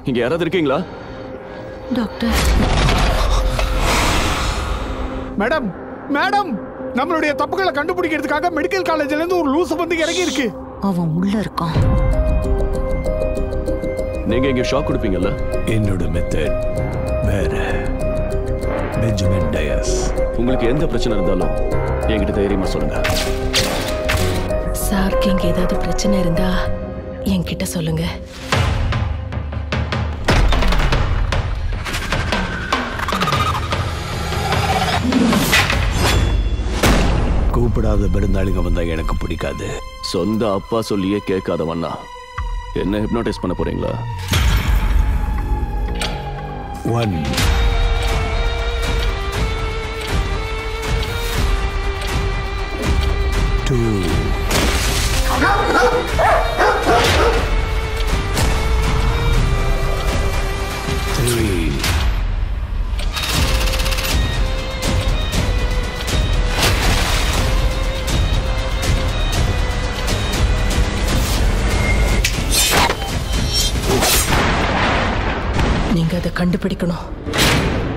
இங்க யாராவது இருக்கீங்களா டாக்டர் மேடம் மேடம் நம்மளுடைய தப்புகளை கண்டுபிடிக்கிறதுக்காக மெடிக்கல் காலேஜ்ல இருந்து ஒரு லூசு வந்து இறங்கி இருக்கு அவன் உள்ள இருக்கான் நீங்க இங்க ஷாக் கொடுப்பீங்கல்ல என்னோட மெத்தட் வேற பெஞ்சமின் டயஸ் உங்களுக்கு எந்த பிரச்சனை இருந்தாலும் என்கிட்ட தைரியமா சொல்லுங்க சாருக்கு இங்க ஏதாவது பிரச்சனை இருந்தா என்கிட்ட சொல்லுங்க கூப்பிடாத விருந்தாளிங்க வந்தா எனக்கு பிடிக்காது சொந்த அப்பா சொல்லியே கேட்காதவண்ணா என்ன ஹிப்னோடைஸ் பண்ண போறீங்களா ஒன் டூ த்ரீ நீங்க அதை கண்டுபிடிக்கணும்